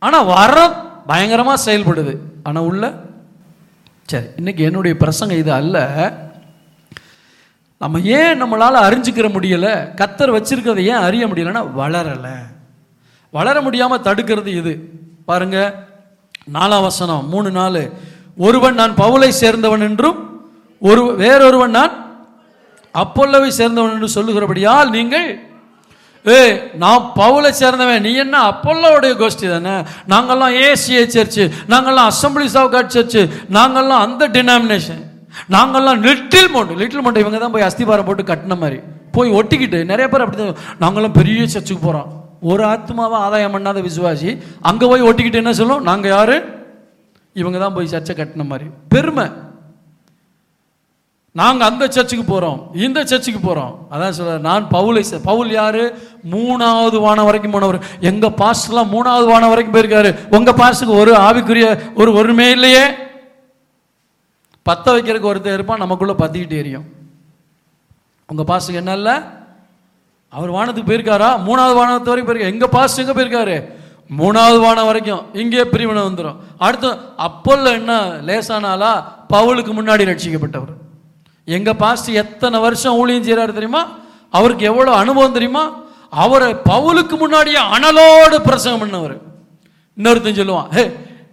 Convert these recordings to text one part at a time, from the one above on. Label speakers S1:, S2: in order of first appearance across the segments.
S1: ஆனா வர பயங்கரமா செயல்படுது ஆனா உள்ள சரி இன்னைக்கு என்னுடைய பிரசங்கம் இது அல்ல நம்ம ஏன் நம்மளால அறிஞ்சுக்கிற முடியல கத்தர் வச்சிருக்கிறத ஏன் அறிய முடியலன்னா வளரல வளர முடியாம தடுக்கிறது இது பாருங்க நாலாம் வசனம் மூணு நாலு ஒருவன் நான் பவுலை சேர்ந்தவன் என்றும் ஒரு வேறொருவன் நான் அப்பொல்லவை சேர்ந்தவன் என்று சொல்லுகிறபடியால் நீங்கள் ஏய் நான் பவுலை சேர்ந்தவன் நீ என்ன அப்போல்லோடைய கோஷ்டி தானே நாங்கெல்லாம் ஏசிஏ சர்ச்சு நாங்கெல்லாம் அசம்பிளிஸ் ஆஃப் காட் சர்ச்சு நாங்கெல்லாம் அந்த டினாமினேஷன் நாங்கெல்லாம் லிட்டில் மவுண்ட் லிட்டில் மவுண்ட் இவங்க தான் போய் அஸ்திபாரம் போட்டு கட்டின மாதிரி போய் ஒட்டிக்கிட்டு நிறைய பேர் அப்படி தான் நாங்கெல்லாம் பெரிய சர்ச்சுக்கு போகிறோம் ஒரு ஆத்மாவை ஆதாயம் பண்ணாத விசுவாசி அங்கே போய் ஒட்டிக்கிட்டு என்ன சொல்லும் நாங்கள் யாரு இவங்க தான் போய் சர்ச்சை கட்டின மாதிரி பெருமை நாங்க அந்த சர்ச்சுக்கு போறோம் இந்த சர்ச்சுக்கு போறோம் அதான் சொல்ற நான் பவுலை சே- பவுல் யாரு மூணாவது வானம் வரைக்கும் போனவர் எங்க பாஸ்டர்லாம் மூணாவது வானம் வரைக்கும் போயிருக்காரு உங்க பாஸ்டருக்கு ஒரு ஆவிக்குரிய ஒரு ஒருமே இல்லையே பத்த வைக்கிறதுக்கு ஒருத்தர் இருப்பான் நமக்குள்ள பத்திக்கிட்டு எரியும் உங்க பாஸ்டருக்கு என்ன இல்லை அவர் வானத்துக்கு போயிருக்காரா மூணாவது வானத்து வரைக்கும் போயிருக்காரு எங்க பாஸ்டர் எங்க போயிருக்காரு மூணாவது வானம் வரைக்கும் இங்கே பிரிவினை வந்துடும் அடுத்து அப்போல்ல என்ன லேசானாலா பவுலுக்கு முன்னாடி ரட்சிக்கப்பட்டவர் எங்க பாஸ்டர் எத்தனை வருஷம் ஊழியம் செய்றாரு தெரியுமா அவருக்கு எவ்வளவு அனுபவம் தெரியுமா அவரை பவுலுக்கு முன்னாடியே அனலோடு பிரசங்கம் பண்ணவர் இன்னொருத்தன் சொல்லுவான் ஹே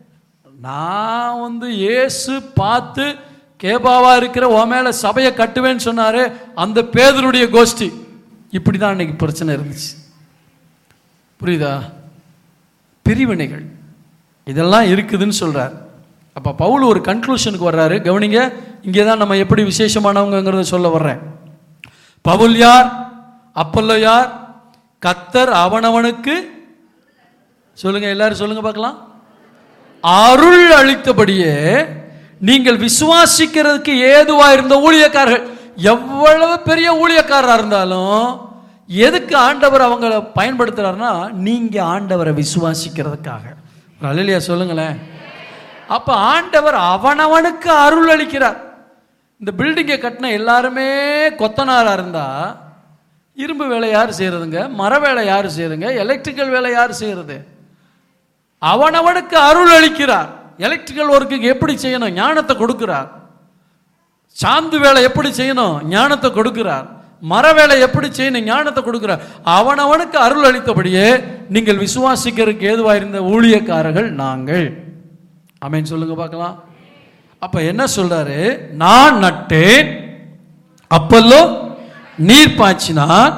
S1: நான் வந்து இயேசு பார்த்து கேபாவா இருக்கிற உன் மேல சபையை கட்டுவேன்னு சொன்னாரு அந்த பேதருடைய கோஷ்டி இப்படி தான் அன்னைக்கு பிரச்சனை இருந்துச்சு புரியுதா பிரிவினைகள் இதெல்லாம் இருக்குதுன்னு சொல்றார் அப்ப பவுல் ஒரு கன்க்ளூஷனுக்கு வர்றாரு கவனிங்க இங்கே தான் நம்ம எப்படி விசேஷமானவங்கிறத சொல்ல வர்றேன் பவுல் யார் அப்பல்லோ யார் கத்தர் அவனவனுக்கு சொல்லுங்க எல்லாரும் சொல்லுங்க பார்க்கலாம் அருள் அளித்தபடியே நீங்கள் விசுவாசிக்கிறதுக்கு ஏதுவா இருந்த ஊழியக்காரர்கள் எவ்வளவு பெரிய ஊழியக்காரரா இருந்தாலும் எதுக்கு ஆண்டவர் அவங்கள பயன்படுத்துறாருன்னா நீங்க ஆண்டவரை விசுவாசிக்கிறதுக்காக ஒரு அல்லையா சொல்லுங்களேன் அப்ப ஆண்டவர் அவனவனுக்கு அருள் அளிக்கிறார் இந்த பில்டிங்கை கட்டின எல்லாருமே கொத்தனாரா இருந்தா இரும்பு வேலை யார் செய்யறதுங்க மர வேலை யார் செய்யறதுங்க எலக்ட்ரிக்கல் வேலை யார் செய்யறது அவனவனுக்கு அருள் அளிக்கிறார் எலக்ட்ரிக்கல் ஒர்க்குக்கு எப்படி செய்யணும் ஞானத்தை கொடுக்கிறார் சாந்து வேலை எப்படி செய்யணும் ஞானத்தை கொடுக்கிறார் மர வேலை எப்படி செய்யணும் ஞானத்தை கொடுக்கிறார் அவனவனுக்கு அருள் அளித்தபடியே நீங்கள் விசுவாசிக்கிறதுக்கு ஏதுவா இருந்த ஊழியக்காரர்கள் நாங்கள் ஆமென் சொல்லுங்க பார்க்கலாம் அப்ப என்ன சொல்றாரு நான் நட்டேன் அப்பல்லோ நீர் பாய்ச்சினான்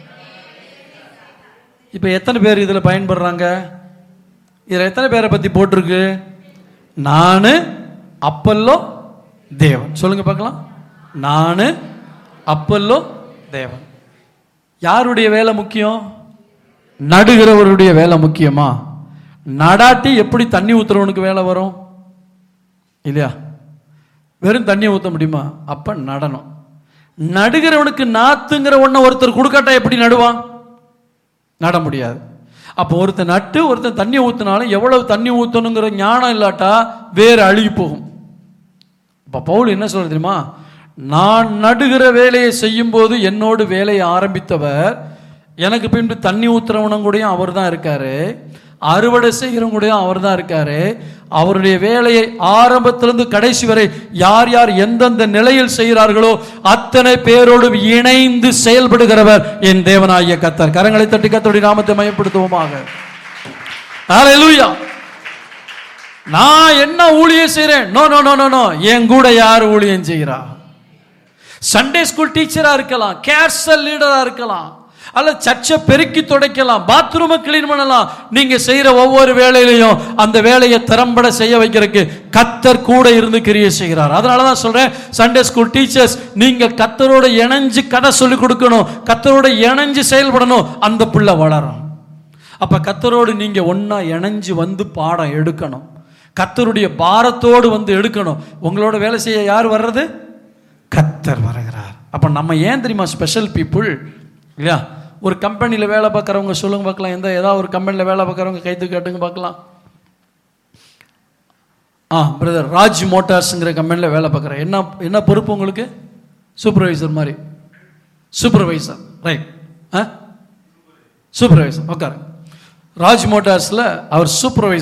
S1: இப்ப எத்தனை பேர் இதுல பயன்படுறாங்க இதுல எத்தனை பேரை பத்தி போட்டிருக்கு நானு அப்பல்லோ தேவன் சொல்லுங்க பார்க்கலாம் நானு அப்பல்லோ தேவன் யாருடைய வேலை முக்கியம் நடுகிறவருடைய வேலை முக்கியமா நடாட்டி எப்படி தண்ணி ஊத்துறவனுக்கு வேலை வரும் இல்லையா வெறும் தண்ணியை ஊத்த முடியுமா அப்ப நடனம் நடுகிறவனுக்கு நாத்துங்கிற ஒண்ண ஒருத்தர் கொடுக்காட்டா எப்படி நடுவான் நட முடியாது அப்போ ஒருத்தன் நட்டு ஒருத்தன் தண்ணி ஊத்தினாலும் எவ்வளவு தண்ணி ஊத்தணுங்கிற ஞானம் இல்லாட்டா வேறு அழுகி போகும் இப்போ பவுல் என்ன சொல்றது தெரியுமா நான் நடுகிற வேலையை செய்யும்போது என்னோடு வேலையை ஆரம்பித்தவர் எனக்கு பின்பு தண்ணி ஊத்துறவனும் கூடயும் அவர் தான் இருக்காரு அறுவடை செய்கிறவங்க கூடயும் அவர் தான் இருக்காரு அவருடைய வேலையை ஆரம்பத்திலிருந்து கடைசி வரை யார் யார் எந்தெந்த நிலையில் செய்கிறார்களோ அத்தனை பேரோடும் இணைந்து செயல்படுகிறவர் என் தேவனாகிய கத்தர் கரங்களை தட்டி கத்தருடைய நாமத்தை மயப்படுத்துவோமாக ஹalleluya நான் என்ன ஊழியம் செய்றேன் no no no no no என் கூட யார் ஊழியம் செய்கிறா சண்டே ஸ்கூல் டீச்சரா இருக்கலாம் கேர்சல் லீடரா இருக்கலாம் அல்ல சர்ச்சை பெருக்கி துடைக்கலாம் பாத்ரூமை கிளீன் பண்ணலாம் நீங்க செய்யற ஒவ்வொரு வேலையிலையும் அந்த வேலையை திறம்பட செய்ய வைக்கிறதுக்கு கத்தர் கூட இருந்து கிரியை செய்கிறார் அதனால தான் சொல்றேன் சண்டே ஸ்கூல் டீச்சர்ஸ் நீங்க கத்தரோட இணைஞ்சு கதை சொல்லி கொடுக்கணும் கத்தரோட இணைஞ்சு செயல்படணும் அந்த பிள்ளை வளரும் அப்ப கத்தரோடு நீங்க ஒண்ணா இணைஞ்சு வந்து பாடம் எடுக்கணும் கத்தருடைய பாரத்தோடு வந்து எடுக்கணும் உங்களோட வேலை செய்ய யார் வர்றது கத்தர் வருகிறார் அப்ப நம்ம ஏன் தெரியுமா ஸ்பெஷல் பீப்புள் இல்லையா ஒரு கம்பெனியில் வேலை பார்க்குறவங்க சொல்லுங்க பார்க்கலாம் எந்த ஏதாவது ஒரு கம்பெனியில் வேலை பார்க்குறவங்க கைத்து கேட்டுங்க பார்க்கலாம் ஆ பிரதர் ராஜ் மோட்டார்ஸுங்கிற கம்பெனியில் வேலை பார்க்குறேன் என்ன என்ன பொறுப்பு உங்களுக்கு சூப்பர்வைசர் மாதிரி சூப்பர்வைசர் ரைட் ஆ சூப்பர்வைசர் உட்காரு ராஜ் மோட்டார்ஸில் அவர் சூப்பர்வைசர்